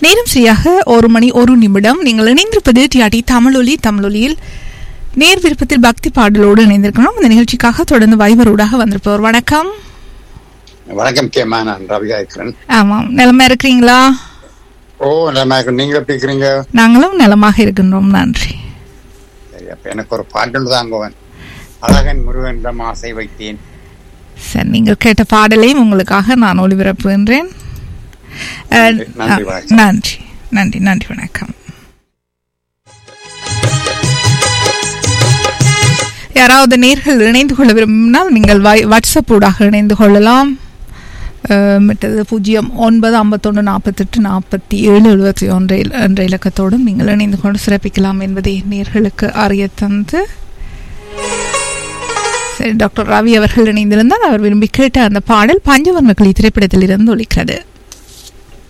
நேரம் சரியாக ஒரு மணி ஒரு நிமிடம் நீங்கள் இணைந்திருப்பது டிஆர்டி தமிழொலி தமிழொலியில் நேர் விருப்பத்தில் பக்தி பாடலோடு இணைந்திருக்கணும் இந்த நிகழ்ச்சிக்காக தொடர்ந்து வைபரோடாக வந்திருப்பவர் வணக்கம் வணக்கம் கேமா நான் ரவியா இருக்கிறேன் ஆமாம் நிலமா இருக்கிறீங்களா ஓ நல்லா இருக்கு நீங்க எப்படி இருக்கிறீங்க நாங்களும் நலமாக இருக்கின்றோம் நன்றி சரி அப்ப எனக்கு ஒரு பாடல் தாங்குவன் அழகன் முருகனிடம் ஆசை வைத்தேன் சரி நீங்கள் கேட்ட பாடலையும் உங்களுக்காக நான் ஒளிபரப்புகின்றேன் அஹ், நன்றி, நன்றி, அஹ், வணக்கம். நன்றி நன்றி நன்றி வணக்கம் யாராவது நேர்கள் இணைந்து கொள்ள விரும்பினால் நீங்கள் வை- வாட்ஸ்அப் ஊடாக இணைந்து கொள்ளலாம் அஹ், மற்றது பூஜ்ஜியம் ஒன்பது ஐம்பத்தொன்று நாற்பத்தெட்டு நாற்பத்தி ஏழு எழுபத்தி ஒன்று என்ற இலக்கத்தோடும் நீங்கள் இணைந்து கொண்டு சிறப்பிக்கலாம் என்பதை நேர்களுக்கு அறிய தந்து சரி டாக்டர் ரவி அவர்கள் இணைந்திருந்தால் அவர் விரும்பி கேட்ட அந்த பாடல் பஞ்சவர்ண கிளி திரைப்படத்தில் இருந்து ஒலிக்கிறது